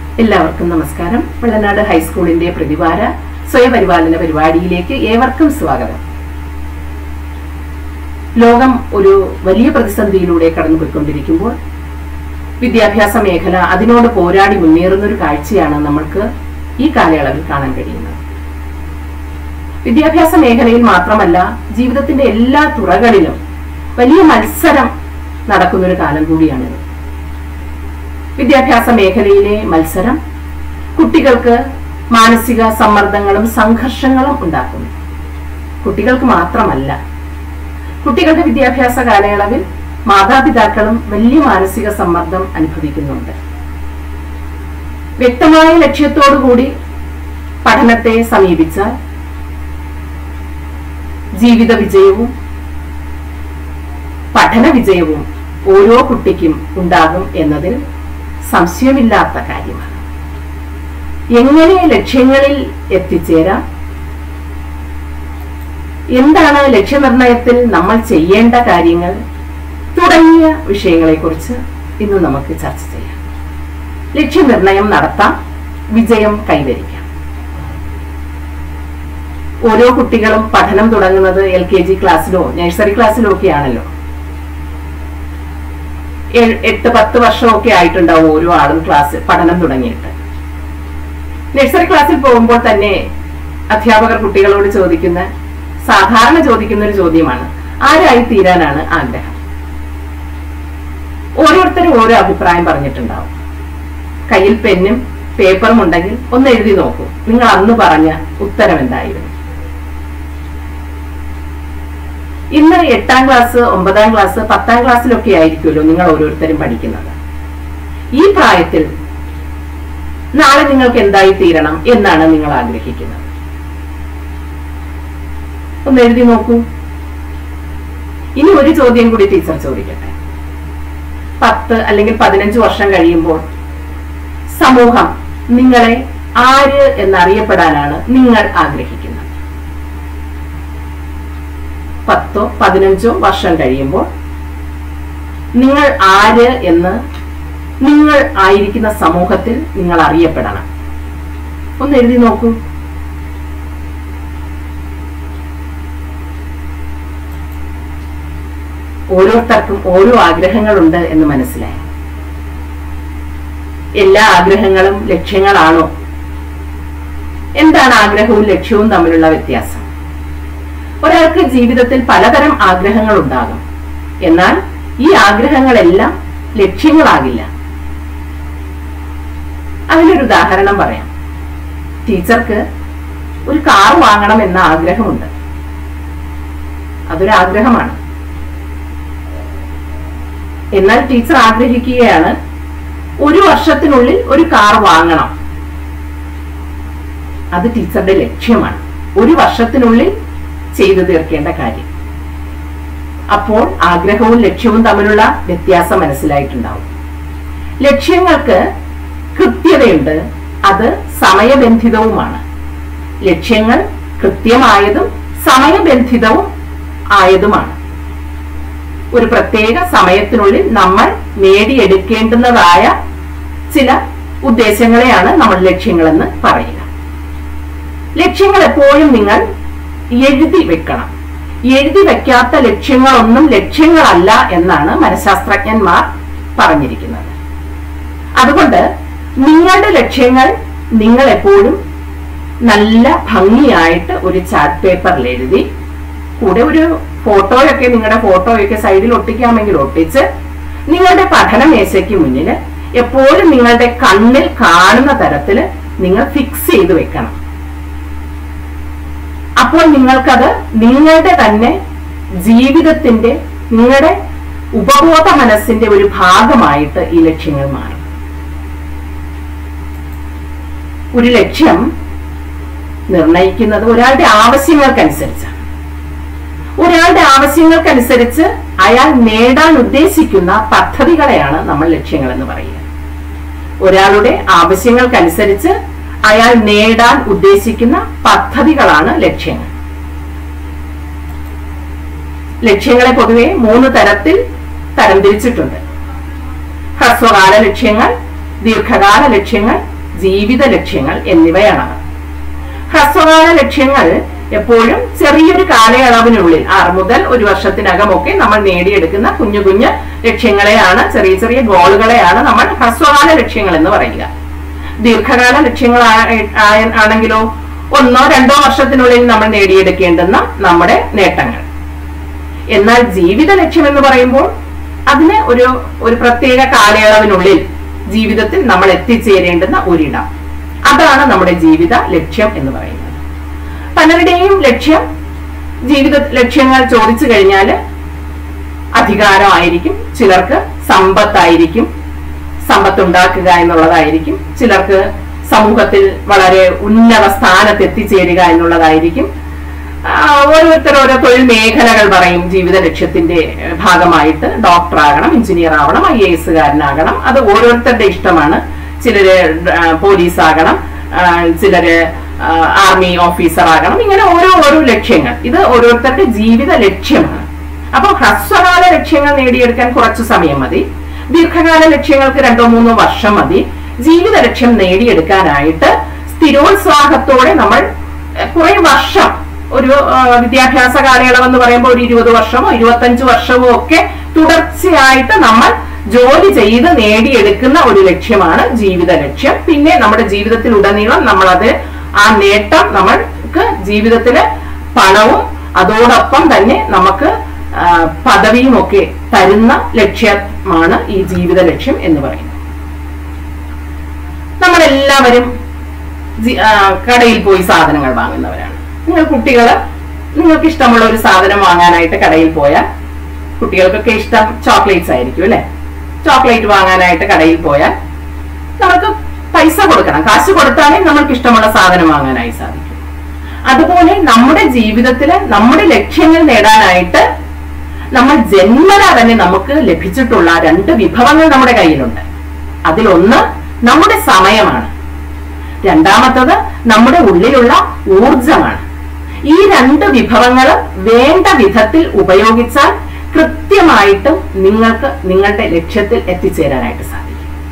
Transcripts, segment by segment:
എല്ലാവർക്കും നമസ്കാരം വെള്ളനാട് ഹൈസ്കൂളിന്റെ പ്രതിവാര സ്വയപരിപാലന പരിപാടിയിലേക്ക് ഏവർക്കും സ്വാഗതം ലോകം ഒരു വലിയ പ്രതിസന്ധിയിലൂടെ കടന്നുപോയിക്കൊണ്ടിരിക്കുമ്പോൾ വിദ്യാഭ്യാസ മേഖല അതിനോട് പോരാടി മുന്നേറുന്ന ഒരു കാഴ്ചയാണ് നമ്മൾക്ക് ഈ കാലയളവിൽ കാണാൻ കഴിയുന്നത് വിദ്യാഭ്യാസ മേഖലയിൽ മാത്രമല്ല ജീവിതത്തിന്റെ എല്ലാ തുറകളിലും വലിയ മത്സരം നടക്കുന്ന ഒരു കാലം കൂടിയാണിത് വിദ്യാഭ്യാസ മേഖലയിലെ മത്സരം കുട്ടികൾക്ക് മാനസിക സമ്മർദ്ദങ്ങളും സംഘർഷങ്ങളും ഉണ്ടാക്കുന്നു കുട്ടികൾക്ക് മാത്രമല്ല കുട്ടികളുടെ വിദ്യാഭ്യാസ കാലയളവിൽ മാതാപിതാക്കളും വലിയ മാനസിക സമ്മർദ്ദം അനുഭവിക്കുന്നുണ്ട് വ്യക്തമായ ലക്ഷ്യത്തോടുകൂടി പഠനത്തെ സമീപിച്ചാൽ ജീവിത വിജയവും പഠന വിജയവും ഓരോ കുട്ടിക്കും ഉണ്ടാകും എന്നതിൽ സംശയമില്ലാത്ത കാര്യമാണ് എങ്ങനെ ലക്ഷ്യങ്ങളിൽ എത്തിച്ചേരാം എന്താണ് ലക്ഷ്യനിർണയത്തിൽ നമ്മൾ ചെയ്യേണ്ട കാര്യങ്ങൾ തുടങ്ങിയ വിഷയങ്ങളെക്കുറിച്ച് ഇന്ന് നമുക്ക് ചർച്ച ചെയ്യാം ലക്ഷ്യനിർണയം നടത്താം വിജയം കൈവരിക്കാം ഓരോ കുട്ടികളും പഠനം തുടങ്ങുന്നത് എൽ കെ ജി ക്ലാസ്സിലോ നഴ്സറി ക്ലാസ്സിലോ ഒക്കെ ആണല്ലോ ഏഴ് എട്ട് പത്ത് വർഷമൊക്കെ ആയിട്ടുണ്ടാവും ഓരോ ആളും ക്ലാസ് പഠനം തുടങ്ങിയിട്ട് നഴ്സറി ക്ലാസ്സിൽ പോകുമ്പോൾ തന്നെ അധ്യാപകർ കുട്ടികളോട് ചോദിക്കുന്ന സാധാരണ ചോദിക്കുന്ന ഒരു ചോദ്യമാണ് ആരായി തീരാനാണ് ആഗ്രഹം ഓരോരുത്തരും ഓരോ അഭിപ്രായം പറഞ്ഞിട്ടുണ്ടാവും കയ്യിൽ പെന്നും പേപ്പറും ഉണ്ടെങ്കിൽ ഒന്ന് എഴുതി നോക്കൂ നിങ്ങൾ അന്ന് പറഞ്ഞ ഉത്തരം എന്തായിരുന്നു ഇന്ന് എട്ടാം ക്ലാസ് ഒമ്പതാം ക്ലാസ് പത്താം ക്ലാസ്സിലൊക്കെ ആയിരിക്കുമല്ലോ നിങ്ങൾ ഓരോരുത്തരും പഠിക്കുന്നത് ഈ പ്രായത്തിൽ നാളെ നിങ്ങൾക്ക് എന്തായി തീരണം എന്നാണ് നിങ്ങൾ ആഗ്രഹിക്കുന്നത് ഒന്ന് എഴുതി നോക്കൂ ഇനി ഒരു ചോദ്യം കൂടി ടീച്ചർ ചോദിക്കട്ടെ പത്ത് അല്ലെങ്കിൽ പതിനഞ്ച് വർഷം കഴിയുമ്പോൾ സമൂഹം നിങ്ങളെ ആര് എന്നറിയപ്പെടാനാണ് നിങ്ങൾ ആഗ്രഹിക്കുന്നത് പത്തോ പതിനഞ്ചോ വർഷം കഴിയുമ്പോൾ നിങ്ങൾ ആര് എന്ന് നിങ്ങൾ ആയിരിക്കുന്ന സമൂഹത്തിൽ നിങ്ങൾ അറിയപ്പെടണം ഒന്ന് എഴുതി നോക്കൂ ഓരോരുത്തർക്കും ഓരോ ആഗ്രഹങ്ങളുണ്ട് എന്ന് മനസ്സിലായി എല്ലാ ആഗ്രഹങ്ങളും ലക്ഷ്യങ്ങളാണോ എന്താണ് ആഗ്രഹവും ലക്ഷ്യവും തമ്മിലുള്ള വ്യത്യാസം ഒരാൾക്ക് ജീവിതത്തിൽ പലതരം ആഗ്രഹങ്ങൾ ഉണ്ടാകും എന്നാൽ ഈ ആഗ്രഹങ്ങളെല്ലാം ലക്ഷ്യങ്ങളാകില്ല അതിനൊരു ഉദാഹരണം പറയാം ടീച്ചർക്ക് ഒരു കാർ വാങ്ങണം എന്ന ആഗ്രഹമുണ്ട് അതൊരു ആഗ്രഹമാണ് എന്നാൽ ടീച്ചർ ആഗ്രഹിക്കുകയാണ് ഒരു വർഷത്തിനുള്ളിൽ ഒരു കാർ വാങ്ങണം അത് ടീച്ചറുടെ ലക്ഷ്യമാണ് ഒരു വർഷത്തിനുള്ളിൽ ചെയ്തു തീർക്കേണ്ട കാര്യം അപ്പോൾ ആഗ്രഹവും ലക്ഷ്യവും തമ്മിലുള്ള വ്യത്യാസം മനസ്സിലായിട്ടുണ്ടാവും ലക്ഷ്യങ്ങൾക്ക് കൃത്യതയുണ്ട് അത് സമയബന്ധിതവുമാണ് ലക്ഷ്യങ്ങൾ കൃത്യമായതും സമയബന്ധിതവും ആയതുമാണ് ഒരു പ്രത്യേക സമയത്തിനുള്ളിൽ നമ്മൾ നേടിയെടുക്കേണ്ടുന്നതായ ചില ഉദ്ദേശങ്ങളെയാണ് നമ്മൾ ലക്ഷ്യങ്ങളെന്ന് പറയുക ലക്ഷ്യങ്ങൾ എപ്പോഴും നിങ്ങൾ എഴുതി വെക്കണം എഴുതി വെക്കാത്ത ലക്ഷ്യങ്ങളൊന്നും ലക്ഷ്യങ്ങളല്ല എന്നാണ് മനഃശാസ്ത്രജ്ഞന്മാർ പറഞ്ഞിരിക്കുന്നത് അതുകൊണ്ട് നിങ്ങളുടെ ലക്ഷ്യങ്ങൾ നിങ്ങൾ എപ്പോഴും നല്ല ഭംഗിയായിട്ട് ഒരു ചാർട്ട് പേപ്പറിൽ എഴുതി കൂടെ ഒരു ഫോട്ടോയൊക്കെ നിങ്ങളുടെ ഫോട്ടോയൊക്കെ സൈഡിൽ ഒട്ടിക്കാമെങ്കിൽ ഒട്ടിച്ച് നിങ്ങളുടെ പഠന മേശയ്ക്ക് മുന്നിൽ എപ്പോഴും നിങ്ങളുടെ കണ്ണിൽ കാണുന്ന തരത്തിൽ നിങ്ങൾ ഫിക്സ് ചെയ്ത് വെക്കണം അപ്പോൾ നിങ്ങൾക്കത് നിങ്ങളുടെ തന്നെ ജീവിതത്തിന്റെ നിങ്ങളുടെ ഉപബോധ മനസ്സിന്റെ ഒരു ഭാഗമായിട്ട് ഈ ലക്ഷ്യങ്ങൾ മാറും ഒരു ലക്ഷ്യം നിർണയിക്കുന്നത് ഒരാളുടെ ആവശ്യങ്ങൾക്കനുസരിച്ചാണ് ഒരാളുടെ ആവശ്യങ്ങൾക്കനുസരിച്ച് അയാൾ നേടാൻ ഉദ്ദേശിക്കുന്ന പദ്ധതികളെയാണ് നമ്മൾ ലക്ഷ്യങ്ങൾ എന്ന് പറയുക ഒരാളുടെ ആവശ്യങ്ങൾക്കനുസരിച്ച് അയാൾ നേടാൻ ഉദ്ദേശിക്കുന്ന പദ്ധതികളാണ് ലക്ഷ്യങ്ങൾ ലക്ഷ്യങ്ങളെ പൊതുവെ മൂന്ന് തരത്തിൽ തരംതിരിച്ചിട്ടുണ്ട് ഹ്രസ്വകാല ലക്ഷ്യങ്ങൾ ദീർഘകാല ലക്ഷ്യങ്ങൾ ജീവിത ലക്ഷ്യങ്ങൾ എന്നിവയാണ് ഹ്രസ്വകാല ലക്ഷ്യങ്ങൾ എപ്പോഴും ചെറിയൊരു കാലയളവിനുള്ളിൽ ആറ് മുതൽ ഒരു വർഷത്തിനകമൊക്കെ നമ്മൾ നേടിയെടുക്കുന്ന കുഞ്ഞു കുഞ്ഞു ലക്ഷ്യങ്ങളെയാണ് ചെറിയ ചെറിയ ഗോളുകളെയാണ് നമ്മൾ ഹ്രസ്വകാല ലക്ഷ്യങ്ങൾ എന്ന് പറയുക ദീർഘകാല ലക്ഷ്യങ്ങൾ ആണെങ്കിലോ ഒന്നോ രണ്ടോ വർഷത്തിനുള്ളിൽ നമ്മൾ നേടിയെടുക്കേണ്ടുന്ന നമ്മുടെ നേട്ടങ്ങൾ എന്നാൽ ജീവിത ലക്ഷ്യം എന്ന് പറയുമ്പോൾ അതിന് ഒരു ഒരു പ്രത്യേക കാലയളവിനുള്ളിൽ ജീവിതത്തിൽ നമ്മൾ എത്തിച്ചേരേണ്ടുന്ന ഒരിടം അതാണ് നമ്മുടെ ജീവിത ലക്ഷ്യം എന്ന് പറയുന്നത് പലരുടെയും ലക്ഷ്യം ജീവിത ലക്ഷ്യങ്ങൾ ചോദിച്ചു കഴിഞ്ഞാൽ അധികാരമായിരിക്കും ചിലർക്ക് സമ്പത്തായിരിക്കും സമ്പത്ത് ഉണ്ടാക്കുക എന്നുള്ളതായിരിക്കും ചിലർക്ക് സമൂഹത്തിൽ വളരെ ഉന്നത സ്ഥാനത്ത് എത്തിച്ചേരുക എന്നുള്ളതായിരിക്കും ഓരോരുത്തർ ഓരോ തൊഴിൽ മേഖലകൾ പറയും ജീവിത ലക്ഷ്യത്തിന്റെ ഭാഗമായിട്ട് ഡോക്ടർ ആകണം എഞ്ചിനീയർ ആവണം ഐ എ എസുകാരനാകണം അത് ഓരോരുത്തരുടെ ഇഷ്ടമാണ് ചിലര് പോലീസ് ആകണം ചിലര് ആർമി ഓഫീസർ ആകണം ഇങ്ങനെ ഓരോ ഓരോ ലക്ഷ്യങ്ങൾ ഇത് ഓരോരുത്തരുടെ ജീവിത ലക്ഷ്യമാണ് അപ്പൊ ഹ്രസ്വകാല ലക്ഷ്യങ്ങൾ നേടിയെടുക്കാൻ കുറച്ചു സമയം മതി ദീർഘകാല ലക്ഷ്യങ്ങൾക്ക് രണ്ടോ മൂന്നോ വർഷം മതി ജീവിത ലക്ഷ്യം നേടിയെടുക്കാനായിട്ട് സ്ഥിരോത്സാഹത്തോടെ നമ്മൾ കുറെ വർഷം ഒരു വിദ്യാഭ്യാസ കാലയളവ് എന്ന് പറയുമ്പോൾ ഒരു ഇരുപത് വർഷമോ ഇരുപത്തഞ്ച് വർഷമോ ഒക്കെ തുടർച്ചയായിട്ട് നമ്മൾ ജോലി ചെയ്ത് നേടിയെടുക്കുന്ന ഒരു ലക്ഷ്യമാണ് ജീവിത ലക്ഷ്യം പിന്നെ നമ്മുടെ ജീവിതത്തിൽ ഉടനീളം നമ്മളത് ആ നേട്ടം നമ്മൾക്ക് ജീവിതത്തില് പണവും അതോടൊപ്പം തന്നെ നമുക്ക് പദവിയും ഒക്കെ തരുന്ന ലക്ഷ്യമാണ് ഈ ജീവിത ലക്ഷ്യം എന്ന് പറയുന്നത് നമ്മളെല്ലാവരും കടയിൽ പോയി സാധനങ്ങൾ വാങ്ങുന്നവരാണ് നിങ്ങൾ കുട്ടികള് നിങ്ങൾക്ക് ഇഷ്ടമുള്ള ഒരു സാധനം വാങ്ങാനായിട്ട് കടയിൽ പോയാൽ കുട്ടികൾക്കൊക്കെ ഇഷ്ടം ചോക്ലേറ്റ്സ് ആയിരിക്കും അല്ലെ ചോക്ലേറ്റ് വാങ്ങാനായിട്ട് കടയിൽ പോയാൽ നമുക്ക് പൈസ കൊടുക്കണം കാശ് കൊടുത്താലേ നമ്മൾക്ക് ഇഷ്ടമുള്ള സാധനം വാങ്ങാനായി സാധിക്കും അതുപോലെ നമ്മുടെ ജീവിതത്തില് നമ്മുടെ ലക്ഷ്യങ്ങൾ നേടാനായിട്ട് നമ്മൾ ജന്മന തന്നെ നമുക്ക് ലഭിച്ചിട്ടുള്ള രണ്ട് വിഭവങ്ങൾ നമ്മുടെ കയ്യിലുണ്ട് അതിലൊന്ന് നമ്മുടെ സമയമാണ് രണ്ടാമത്തത് നമ്മുടെ ഉള്ളിലുള്ള ഊർജമാണ് ഈ രണ്ട് വിഭവങ്ങൾ വേണ്ട വിധത്തിൽ ഉപയോഗിച്ചാൽ കൃത്യമായിട്ടും നിങ്ങൾക്ക് നിങ്ങളുടെ ലക്ഷ്യത്തിൽ എത്തിച്ചേരാനായിട്ട് സാധിക്കും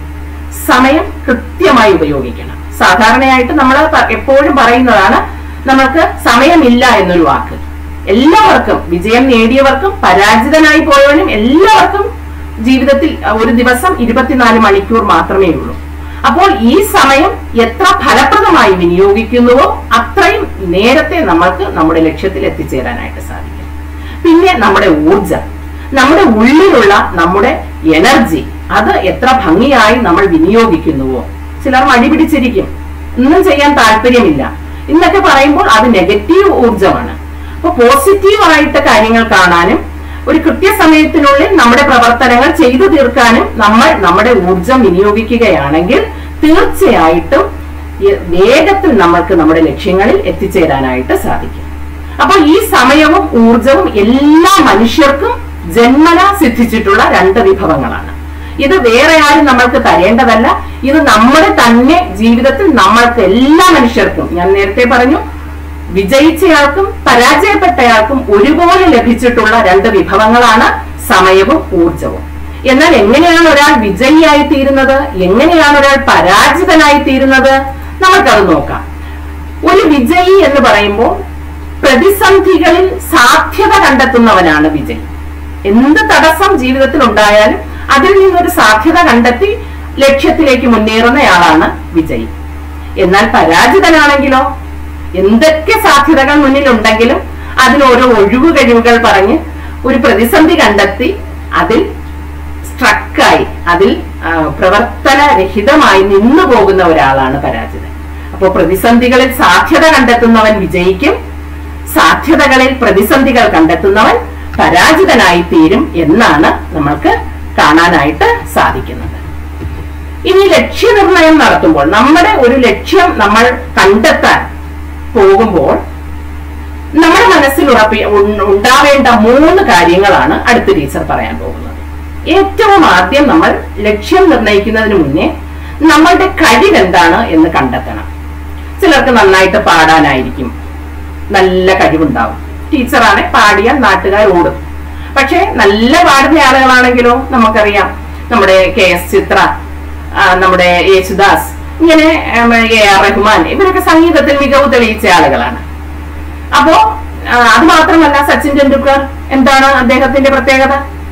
സമയം കൃത്യമായി ഉപയോഗിക്കണം സാധാരണയായിട്ട് നമ്മൾ എപ്പോഴും പറയുന്നതാണ് നമ്മൾക്ക് സമയമില്ല എന്നൊരു വാക്ക് എല്ലാവർക്കും വിജയം നേടിയവർക്കും പരാജിതനായി പോയവനും എല്ലാവർക്കും ജീവിതത്തിൽ ഒരു ദിവസം ഇരുപത്തിനാല് മണിക്കൂർ മാത്രമേ ഉള്ളൂ അപ്പോൾ ഈ സമയം എത്ര ഫലപ്രദമായി വിനിയോഗിക്കുന്നുവോ അത്രയും നേരത്തെ നമ്മൾക്ക് നമ്മുടെ ലക്ഷ്യത്തിൽ എത്തിച്ചേരാനായിട്ട് സാധിക്കും പിന്നെ നമ്മുടെ ഊർജം നമ്മുടെ ഉള്ളിലുള്ള നമ്മുടെ എനർജി അത് എത്ര ഭംഗിയായി നമ്മൾ വിനിയോഗിക്കുന്നുവോ ചിലർ മടി പിടിച്ചിരിക്കും ഒന്നും ചെയ്യാൻ താല്പര്യമില്ല എന്നൊക്കെ പറയുമ്പോൾ അത് നെഗറ്റീവ് ഊർജമാണ് അപ്പൊ പോസിറ്റീവ് ആയിട്ട് കാര്യങ്ങൾ കാണാനും ഒരു കൃത്യസമയത്തിനുള്ളിൽ നമ്മുടെ പ്രവർത്തനങ്ങൾ ചെയ്തു തീർക്കാനും നമ്മൾ നമ്മുടെ ഊർജം വിനിയോഗിക്കുകയാണെങ്കിൽ തീർച്ചയായിട്ടും വേഗത്തിൽ നമ്മൾക്ക് നമ്മുടെ ലക്ഷ്യങ്ങളിൽ എത്തിച്ചേരാനായിട്ട് സാധിക്കും അപ്പൊ ഈ സമയവും ഊർജവും എല്ലാ മനുഷ്യർക്കും ജന്മന സിദ്ധിച്ചിട്ടുള്ള രണ്ട് വിഭവങ്ങളാണ് ഇത് വേറെ ആരും നമ്മൾക്ക് തരേണ്ടതല്ല ഇത് നമ്മുടെ തന്നെ ജീവിതത്തിൽ നമ്മൾക്ക് എല്ലാ മനുഷ്യർക്കും ഞാൻ നേരത്തെ പറഞ്ഞു വിജയിച്ചയാൾക്കും പരാജയപ്പെട്ടയാൾക്കും ഒരുപോലെ ലഭിച്ചിട്ടുള്ള രണ്ട് വിഭവങ്ങളാണ് സമയവും ഊർജവും എന്നാൽ എങ്ങനെയാണ് ഒരാൾ വിജയിയായി തീരുന്നത് എങ്ങനെയാണ് ഒരാൾ പരാജിതനായി തീരുന്നത് നമുക്കത് നോക്കാം ഒരു വിജയി എന്ന് പറയുമ്പോൾ പ്രതിസന്ധികളിൽ സാധ്യത കണ്ടെത്തുന്നവനാണ് വിജയി എന്ത് തടസ്സം ജീവിതത്തിൽ ഉണ്ടായാലും അതിൽ നിന്നൊരു സാധ്യത കണ്ടെത്തി ലക്ഷ്യത്തിലേക്ക് മുന്നേറുന്നയാളാണ് വിജയി എന്നാൽ പരാജിതനാണെങ്കിലോ എന്തൊക്കെ സാധ്യതകൾ മുന്നിലുണ്ടെങ്കിലും അതിൽ ഓരോ ഒഴിവു കഴിവുകൾ പറഞ്ഞ് ഒരു പ്രതിസന്ധി കണ്ടെത്തി അതിൽ സ്ട്രക്കായി അതിൽ പ്രവർത്തനരഹിതമായി നിന്നു പോകുന്ന ഒരാളാണ് പരാജിതൻ അപ്പോൾ പ്രതിസന്ധികളിൽ സാധ്യത കണ്ടെത്തുന്നവൻ വിജയിക്കും സാധ്യതകളിൽ പ്രതിസന്ധികൾ കണ്ടെത്തുന്നവൻ പരാജിതനായി തീരും എന്നാണ് നമ്മൾക്ക് കാണാനായിട്ട് സാധിക്കുന്നത് ഇനി ലക്ഷ്യനിർണയം നടത്തുമ്പോൾ നമ്മുടെ ഒരു ലക്ഷ്യം നമ്മൾ കണ്ടെത്താൻ പോകുമ്പോൾ നമ്മുടെ മനസ്സിൽ ഉറപ്പി ഉണ്ടാവേണ്ട മൂന്ന് കാര്യങ്ങളാണ് അടുത്ത ടീച്ചർ പറയാൻ പോകുന്നത് ഏറ്റവും ആദ്യം നമ്മൾ ലക്ഷ്യം നിർണ്ണയിക്കുന്നതിന് മുന്നേ നമ്മളുടെ കഴിവെന്താണ് എന്ന് കണ്ടെത്തണം ചിലർക്ക് നന്നായിട്ട് പാടാനായിരിക്കും നല്ല കഴിവുണ്ടാവും ടീച്ചറാണ് പാടിയാൽ നാട്ടുകാർ ഓടും പക്ഷെ നല്ല പാടുന്ന ആളുകളാണെങ്കിലോ നമുക്കറിയാം നമ്മുടെ കെ എസ് ചിത്ര നമ്മുടെ യേശുദാസ് ഇങ്ങനെ ഉം, എ ആർ റഹ്മാൻ ഇവരൊക്കെ സംഗീതത്തിൽ മികവ് തെളിയിച്ച ആളുകളാണ് അപ്പോ ആ, അത് മാത്രമല്ല സച്ചിൻ ടെണ്ടുൽക്കർ എന്താണ് അദ്ദേഹത്തിന്റെ പ്രത്യേകത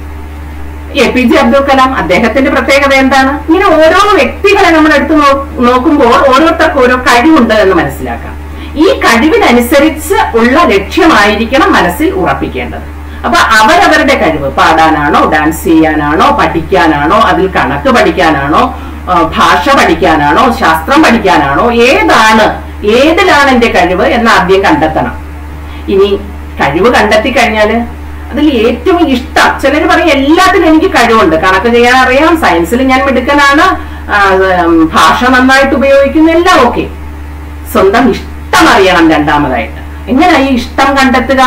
A P J Abdul Kalam അദ്ദേഹത്തിന്റെ പ്രത്യേകത എന്താണ് ഇങ്ങനെ ഓരോ വ്യക്തികളെ നമ്മൾ എടുത്തു നോ- നോക്കുമ്പോൾ ഓരോരുത്തർക്കും ഓരോ കഴിവുണ്ട് എന്ന് മനസ്സിലാക്കാം ഈ കഴിവിനനുസരിച്ച് ഉള്ള ലക്ഷ്യമായിരിക്കണം മനസ്സിൽ ഉറപ്പിക്കേണ്ടത് അപ്പൊ അവരവരുടെ കഴിവ് പാടാനാണോ ഡാൻസ് ചെയ്യാനാണോ പഠിക്കാനാണോ അതിൽ കണക്ക് പഠിക്കാനാണോ ആ, ഭാഷ പഠിക്കാനാണോ ശാസ്ത്രം പഠിക്കാനാണോ ഏതാണ് ഏതിലാണ് എന്റെ കഴിവ് എന്ന് ആദ്യം കണ്ടെത്തണം ഇനി കഴിവ് കണ്ടെത്തി കഴിഞ്ഞാല് അതിൽ ഏറ്റവും ഇഷ്ടം ചിലർ പറയും എല്ലാത്തിനും എനിക്ക് കഴിവുണ്ട് കണക്ക് ചെയ്യാൻ അറിയാം സയൻസിൽ ഞാൻ മിടുക്കനാണ് ആ, ഉം, ഭാഷ നന്നായിട്ട് ഉപയോഗിക്കുന്നു എല്ലാം ഓക്കെ സ്വന്തം ഇഷ്ടം അറിയണം രണ്ടാമതായിട്ട് എങ്ങനെയാ ഈ ഇഷ്ടം കണ്ടെത്തുക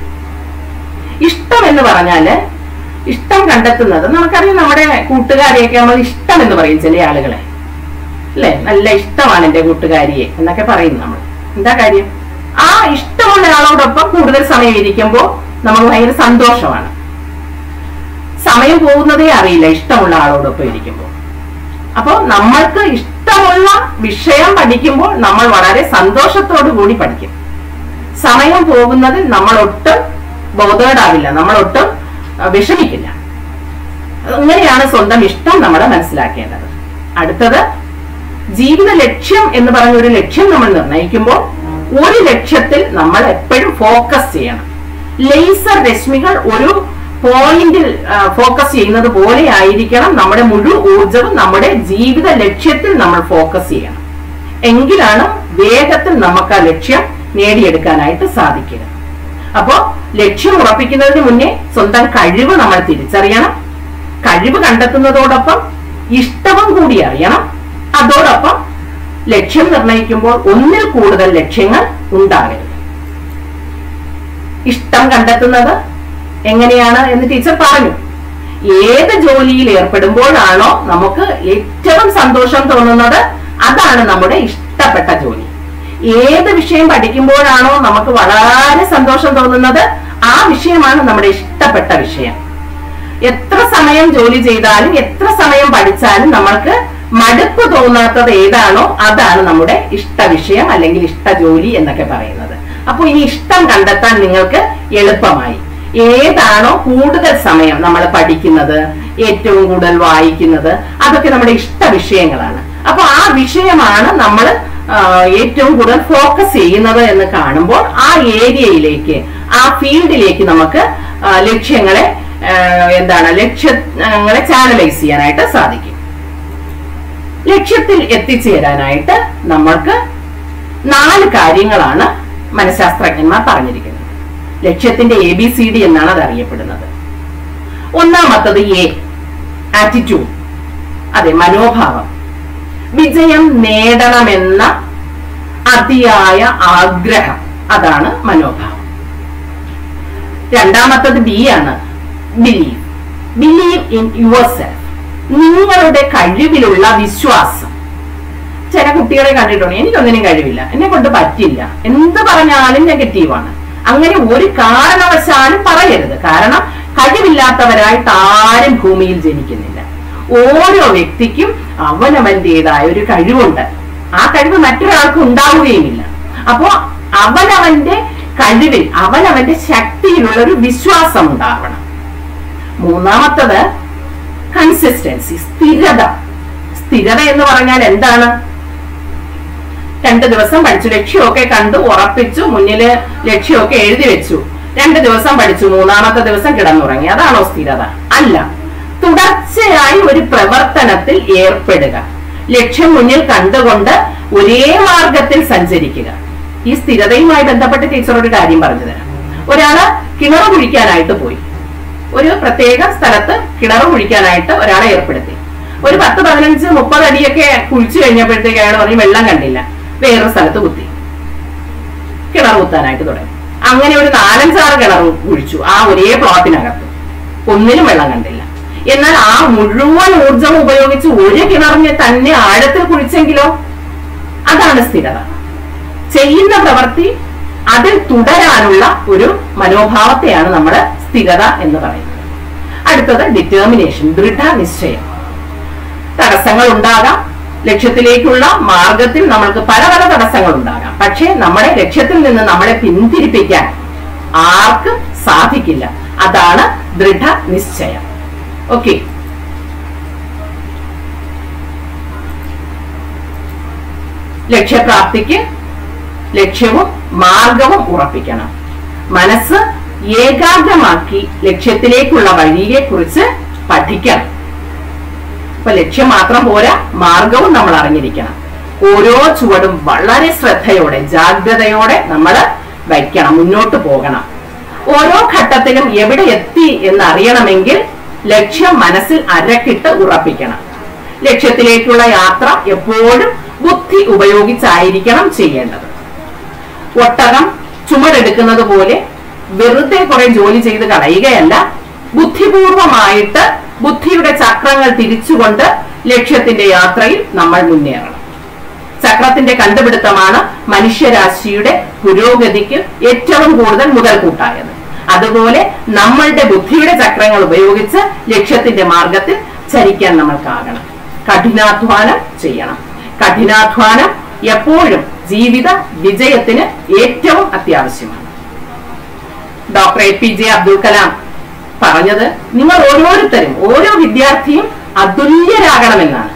ഇഷ്ടം എന്ന് പറഞ്ഞാല് ഇഷ്ടം കണ്ടെത്തുന്നത് നമുക്കറിയാം നമ്മുടെ കൂട്ടുകാരെയൊക്കെ നമ്മൾ ഇഷ്ടം എന്ന് പറയും ചില ആളുകളെ അല്ലെ നല്ല ഇഷ്ടമാണ് എന്റെ കൂട്ടുകാരിയെ എന്നൊക്കെ പറയും നമ്മൾ എന്താ കാര്യം ആ ഇഷ്ടമുള്ള ആളോടൊപ്പം കൂടുതൽ സമയം ഇരിക്കുമ്പോൾ നമുക്ക് ഭയങ്കര സന്തോഷമാണ് സമയം പോകുന്നതേ അറിയില്ല ഇഷ്ടമുള്ള ആളോടൊപ്പം ഇരിക്കുമ്പോൾ അപ്പോൾ നമ്മൾക്ക് ഇഷ്ടമുള്ള വിഷയം പഠിക്കുമ്പോൾ നമ്മൾ വളരെ സന്തോഷത്തോടു കൂടി പഠിക്കും സമയം പോകുന്നതിൽ നമ്മൾ ഒട്ടും ബോധേഡാവില്ല നമ്മൾ ഒട്ടും ആ, വിഷമിക്കില്ല ഇങ്ങനെയാണ് സ്വന്തം ഇഷ്ടം നമ്മൾ മനസ്സിലാക്കേണ്ടത് അടുത്തത് ജീവിത ലക്ഷ്യം എന്ന് പറഞ്ഞ ഒരു ലക്ഷ്യം നമ്മൾ നിർണ്ണയിക്കുമ്പോൾ ഒരു ലക്ഷ്യത്തിൽ നമ്മൾ എപ്പോഴും ഫോക്കസ് ചെയ്യണം ലേസർ രശ്മികൾ ഒരു പോയിന്റിൽ ഫോക്കസ് ചെയ്യുന്നത് പോലെ ആയിരിക്കണം നമ്മുടെ മുഴുവൻ ഊർജവും നമ്മുടെ ജീവിത ലക്ഷ്യത്തിൽ നമ്മൾ ഫോക്കസ് ചെയ്യണം എങ്കിലാണ് വേഗത്തിൽ നമുക്ക് ആ ലക്ഷ്യം നേടിയെടുക്കാനായിട്ട് സാധിക്കുക അപ്പോ ലക്ഷ്യം ഉറപ്പിക്കുന്നതിന് മുന്നേ സ്വന്തം കഴിവ് നമ്മൾ തിരിച്ചറിയണം കഴിവ് കണ്ടെത്തുന്നതോടൊപ്പം ഇഷ്ടവും കൂടി അറിയണം അതോടൊപ്പം ലക്ഷ്യം നിർണ്ണയിക്കുമ്പോൾ ഒന്നിൽ കൂടുതൽ ലക്ഷ്യങ്ങൾ ഉണ്ടാകരുത് ഇഷ്ടം കണ്ടെത്തുന്നത് എങ്ങനെയാണ് എന്ന് ടീച്ചർ പറഞ്ഞു ഏത് ജോലിയിൽ ഏർപ്പെടുമ്പോഴാണോ നമുക്ക് ഏറ്റവും സന്തോഷം തോന്നുന്നത് അതാണ് നമ്മുടെ ഇഷ്ടപ്പെട്ട ജോലി ഏത് വിഷയം പഠിക്കുമ്പോഴാണോ നമുക്ക് വളരെ സന്തോഷം തോന്നുന്നത് ആ വിഷയമാണ് നമ്മുടെ ഇഷ്ടപ്പെട്ട വിഷയം എത്ര സമയം ജോലി ചെയ്താലും എത്ര സമയം പഠിച്ചാലും നമ്മൾക്ക് മടുപ്പ് തോന്നാത്തത് ഏതാണോ അതാണ് നമ്മുടെ ഇഷ്ട വിഷയം അല്ലെങ്കിൽ ഇഷ്ട ജോലി എന്നൊക്കെ പറയുന്നത് അപ്പൊ ഈ ഇഷ്ടം കണ്ടെത്താൻ നിങ്ങൾക്ക് എളുപ്പമായി ഏതാണോ കൂടുതൽ സമയം നമ്മൾ പഠിക്കുന്നത് ഏറ്റവും കൂടുതൽ വായിക്കുന്നത് അതൊക്കെ നമ്മുടെ ഇഷ്ട വിഷയങ്ങളാണ് അപ്പൊ ആ വിഷയമാണ് നമ്മൾ ഏറ്റവും കൂടുതൽ ഫോക്കസ് ചെയ്യുന്നത് എന്ന് കാണുമ്പോൾ ആ ഏരിയയിലേക്ക് ആ ഫീൽഡിലേക്ക് നമുക്ക് ആ, ലക്ഷ്യങ്ങളെ ആ, എന്താണ് ലക്ഷ്യങ്ങളെ ചാനലൈസ് ചെയ്യാനായിട്ട് സാധിക്കും ലക്ഷ്യത്തിൽ എത്തിച്ചേരാനായിട്ട് നമ്മൾക്ക് നാല് കാര്യങ്ങളാണ് മനഃശാസ്ത്രജ്ഞന്മാർ പറഞ്ഞിരിക്കുന്നത് ലക്ഷ്യത്തിന്റെ എ ബി സി ഡി എന്നാണ് അത് അറിയപ്പെടുന്നത് ഒന്നാമത്തത് എ ആറ്റിറ്റ്യൂഡ് അതെ മനോഭാവം വിജയം നേടണമെന്ന അതിയായ ആഗ്രഹം അതാണ് മനോഭാവം രണ്ടാമത്തത് ബി ആണ് believe believe in yourself നിങ്ങളുടെ കഴിവിലുള്ള വിശ്വാസം ചില കുട്ടികളെ കണ്ടിട്ടുണ്ട് എനിക്കൊന്നിനും കഴിവില്ല എന്നെ കൊണ്ട് പറ്റില്ല എന്ത് പറഞ്ഞാലും നെഗറ്റീവാണ് അങ്ങനെ ഒരു കാരണവശാലും പറയരുത് കാരണം കഴിവില്ലാത്തവരായിട്ട് ആരും ഭൂമിയിൽ ജനിക്കുന്നില്ല ഓരോ വ്യക്തിക്കും അവനവന്റേതായ ഒരു കഴിവുണ്ട് ആ കഴിവ് മറ്റൊരാൾക്ക് ഉണ്ടാവുകയുമില്ല അപ്പോ അവനവന്റെ കഴിവിൽ അവനവന്റെ ശക്തിയിലുള്ള ഒരു വിശ്വാസം ഉണ്ടാവണം മൂന്നാമത്തത് കൺസിസ്റ്റൻസി സ്ഥിരത സ്ഥിരത എന്ന് പറഞ്ഞാൽ എന്താണ് രണ്ട് ദിവസം പഠിച്ചു ലക്ഷ്യമൊക്കെ കണ്ടു ഉറപ്പിച്ചു മുന്നില് ലക്ഷ്യമൊക്കെ എഴുതി വെച്ചു രണ്ട് ദിവസം പഠിച്ചു മൂന്നാമത്തെ ദിവസം കിടന്നുറങ്ങി അതാണോ സ്ഥിരത അല്ല തുടർച്ചയായി ഒരു പ്രവർത്തനത്തിൽ ഏർപ്പെടുക ലക്ഷ്യം മുന്നിൽ കണ്ടുകൊണ്ട് ഒരേ മാർഗത്തിൽ സഞ്ചരിക്കുക ഈ സ്ഥിരതയുമായി ബന്ധപ്പെട്ട് ടീച്ചർ ഒരു കാര്യം പറഞ്ഞു തരാം ഒരാള് കിണർ കുഴിക്കാനായിട്ട് പോയി ഒരു പ്രത്യേക സ്ഥലത്ത് കിണർ കുഴിക്കാനായിട്ട് ഒരാളെ ഏർപ്പെടുത്തി ഒരു പത്ത് പതിനഞ്ച് മുപ്പത് അടിയൊക്കെ കുഴിച്ചു കഴിഞ്ഞപ്പോഴത്തേക്ക് അയാൾ പറഞ്ഞു വെള്ളം കണ്ടില്ല വേറൊരു സ്ഥലത്ത് കുത്തി കിണർ കുത്താനായിട്ട് തുടങ്ങി അങ്ങനെ ഒരു നാലഞ്ചാറ് കിണർ കുഴിച്ചു ആ ഒരേ പ്ലോട്ടിനകത്ത് ഒന്നിനും വെള്ളം കണ്ടില്ല എന്നാൽ ആ മുഴുവൻ ഊർജം ഉപയോഗിച്ച് ഒരു കിണറിനെ തന്നെ ആഴത്തിൽ കുഴിച്ചെങ്കിലോ അതാണ് സ്ഥിരത ചെയ്യുന്ന പ്രവൃത്തി അതിൽ തുടരാനുള്ള ഒരു മനോഭാവത്തെയാണ് നമ്മൾ സ്ഥിരത എന്ന് പറയുന്നത് അടുത്തത് ഡിറ്റർമിനേഷൻ ദൃഢനിശ്ചയം തടസ്സങ്ങൾ ഉണ്ടാകാം ലക്ഷ്യത്തിലേക്കുള്ള മാർഗത്തിൽ നമ്മൾക്ക് പല പല തടസ്സങ്ങൾ ഉണ്ടാകാം പക്ഷേ നമ്മുടെ ലക്ഷ്യത്തിൽ നിന്ന് നമ്മളെ പിന്തിരിപ്പിക്കാൻ ആർക്കും സാധിക്കില്ല അതാണ് ദൃഢ നിശ്ചയം ഓക്കെ ലക്ഷ്യപ്രാപ്തിക്ക് ലക്ഷ്യവും മാർഗവും ഉറപ്പിക്കണം മനസ്സ് ഏകാഗ്രമാക്കി ലക്ഷ്യത്തിലേക്കുള്ള വഴിയെ കുറിച്ച് പഠിക്കണം ഇപ്പൊ ലക്ഷ്യം മാത്രം പോരാ മാർഗവും നമ്മൾ അറിഞ്ഞിരിക്കണം ഓരോ ചുവടും വളരെ ശ്രദ്ധയോടെ ജാഗ്രതയോടെ നമ്മൾ വയ്ക്കണം മുന്നോട്ട് പോകണം ഓരോ ഘട്ടത്തിലും എവിടെ എത്തി എന്ന് അറിയണമെങ്കിൽ ലക്ഷ്യം മനസ്സിൽ അരക്കിട്ട് ഉറപ്പിക്കണം ലക്ഷ്യത്തിലേക്കുള്ള യാത്ര എപ്പോഴും ബുദ്ധി ഉപയോഗിച്ചായിരിക്കണം ചെയ്യേണ്ടത് ഒട്ടകം ചുമടെടുക്കുന്നത് പോലെ വെറുതെ കുറെ ജോലി ചെയ്ത് കളയുകയല്ല ബുദ്ധിപൂർവമായിട്ട് ബുദ്ധിയുടെ ചക്രങ്ങൾ തിരിച്ചുകൊണ്ട് ലക്ഷ്യത്തിന്റെ യാത്രയിൽ നമ്മൾ മുന്നേറണം ചക്രത്തിന്റെ കണ്ടുപിടുത്തമാണ് മനുഷ്യരാശിയുടെ പുരോഗതിക്ക് ഏറ്റവും കൂടുതൽ മുതൽക്കൂട്ടായത് അതുപോലെ നമ്മളുടെ ബുദ്ധിയുടെ ചക്രങ്ങൾ ഉപയോഗിച്ച് ലക്ഷ്യത്തിന്റെ മാർഗത്തിൽ ചരിക്കാൻ നമ്മൾക്കാകണം കഠിനാധ്വാനം ചെയ്യണം കഠിനാധ്വാനം എപ്പോഴും ജീവിത വിജയത്തിന് ഏറ്റവും അത്യാവശ്യമാണ് doctor A P J Abdul Kalam പറഞ്ഞത് നിങ്ങൾ ഓരോരുത്തരും ഓരോ വിദ്യാർത്ഥിയും അതുല്യരാകണമെന്നാണ്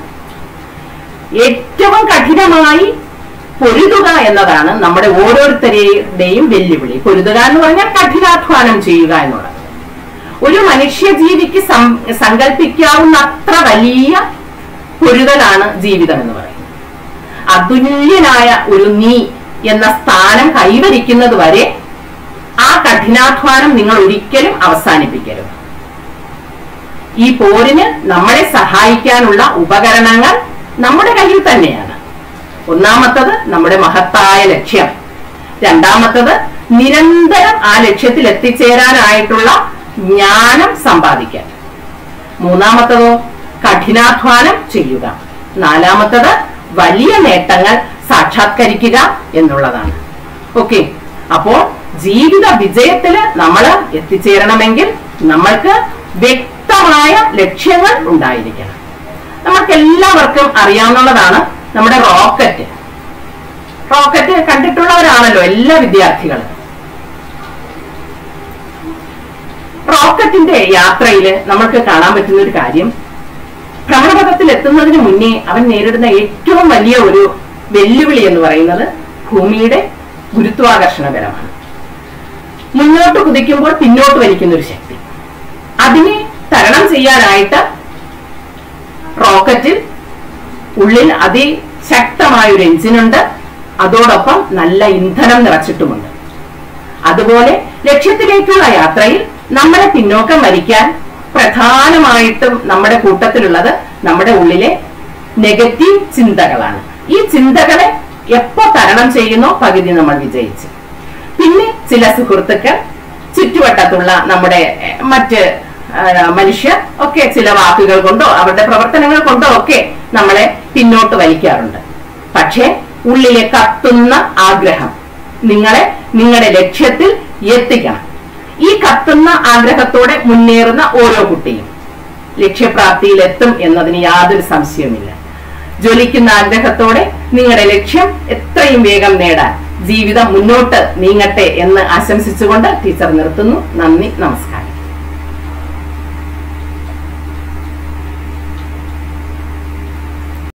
ഏറ്റവും കഠിനമായി പൊരുതുക എന്നതാണ് നമ്മുടെ ഓരോരുത്തരുടെയും വെല്ലുവിളി പൊരുതുക എന്ന് പറഞ്ഞാൽ കഠിനാധ്വാനം ചെയ്യുക എന്നുള്ളത് ഒരു മനുഷ്യജീവിക്ക് സം- സങ്കല്പിക്കാവുന്ന അത്ര വലിയ പൊരുതലാണ് ജീവിതം എന്ന് പറയുന്നത് അതുല്യനായ ഒരു നീ എന്ന സ്ഥാനം കൈവരിക്കുന്നത് വരെ ആ കഠിനാധ്വാനം നിങ്ങൾ ഒരിക്കലും അവസാനിപ്പിക്കരുത് ഈ പോരിന് നമ്മളെ സഹായിക്കാനുള്ള ഉപകരണങ്ങൾ നമ്മുടെ കയ്യിൽ തന്നെയാണ് ഒന്നാമത്തത് നമ്മുടെ മഹത്തായ ലക്ഷ്യം രണ്ടാമത്തത് നിരന്തരം ആ ലക്ഷ്യത്തിൽ എത്തിച്ചേരാനായിട്ടുള്ള ജ്ഞാനം സമ്പാദിക്കാൻ മൂന്നാമത്തതോ കഠിനാധ്വാനം ചെയ്യുക നാലാമത്തത് വലിയ നേട്ടങ്ങൾ സാക്ഷാത്കരിക്കുക എന്നുള്ളതാണ് ഓക്കെ അപ്പോൾ ജീവിത വിജയത്തില് നമ്മൾ എത്തിച്ചേരണമെങ്കിൽ നമ്മൾക്ക് വ്യക്തമായ ലക്ഷ്യങ്ങൾ ഉണ്ടായിരിക്കണം നമുക്ക് എല്ലാവർക്കും അറിയാവുന്നതാണ് നമ്മുടെ റോക്കറ്റ് റോക്കറ്റ് കണ്ടിട്ടുള്ളവരാണല്ലോ എല്ലാ വിദ്യാർത്ഥികളും റോക്കറ്റിന്റെ യാത്രയിൽ നമുക്ക് കാണാൻ പറ്റുന്ന ഒരു കാര്യം ഭ്രമണപഥത്തിൽ എത്തുന്നതിന് മുന്നേ അവൻ നേരിടുന്ന ഏറ്റവും വലിയ ഒരു വെല്ലുവിളി എന്ന് പറയുന്നത് ഭൂമിയുടെ ഗുരുത്വാകർഷണ ബലമാണ് മുന്നോട്ട് കുതിക്കുമ്പോൾ പിന്നോട്ട് വലിക്കുന്ന ഒരു ശക്തി അതിനെ തരണം ചെയ്യാനായിട്ട് റോക്കറ്റിൽ ഉള്ളിൽ അതിശക്തമായ ഒരു എഞ്ചിനുണ്ട് അതോടൊപ്പം നല്ല ഇന്ധനം നിറച്ചിട്ടുമുണ്ട് അതുപോലെ ലക്ഷ്യത്തിലേക്കുള്ള യാത്രയിൽ നമ്മളെ പിന്നോക്കം വലിക്കാൻ പ്രധാനമായിട്ടും നമ്മുടെ കൂട്ടത്തിലുള്ളത് നമ്മുടെ ഉള്ളിലെ നെഗറ്റീവ് ചിന്തകളാണ് ഈ ചിന്തകളെ എപ്പോ തരണം ചെയ്യുന്നോ പകുതി നമ്മൾ വിജയിച്ചു പിന്നെ ചില സുഹൃത്തുക്കൾ ചുറ്റുവട്ടത്തുള്ള നമ്മുടെ എഹ്, മറ്റ് ആ, മനുഷ്യർ ഒക്കെ ചില വാക്കുകൾ കൊണ്ടോ അവരുടെ പ്രവർത്തനങ്ങൾ കൊണ്ടോ ഒക്കെ നമ്മളെ പിന്നോട്ട് വലിക്കാറുണ്ട് പക്ഷേ ഉള്ളിലെ കത്തുന്ന ആഗ്രഹം നിങ്ങളെ നിങ്ങളുടെ ലക്ഷ്യത്തിൽ എത്തിക്കണം ഈ കത്തുന്ന ആഗ്രഹത്തോടെ മുന്നേറുന്ന ഓരോ കുട്ടിയും ലക്ഷ്യപ്രാപ്തിയിൽ എത്തും എന്നതിന് യാതൊരു സംശയവുമില്ല ജ്വലിക്കുന്ന ആഗ്രഹത്തോടെ നിങ്ങളുടെ ലക്ഷ്യം എത്രയും വേഗം നേടാൻ ജീവിതം മുന്നോട്ട് നീങ്ങട്ടെ എന്ന് ആശംസിച്ചുകൊണ്ട് ടീച്ചർ നിർത്തുന്നു നന്ദി നമസ്കാരം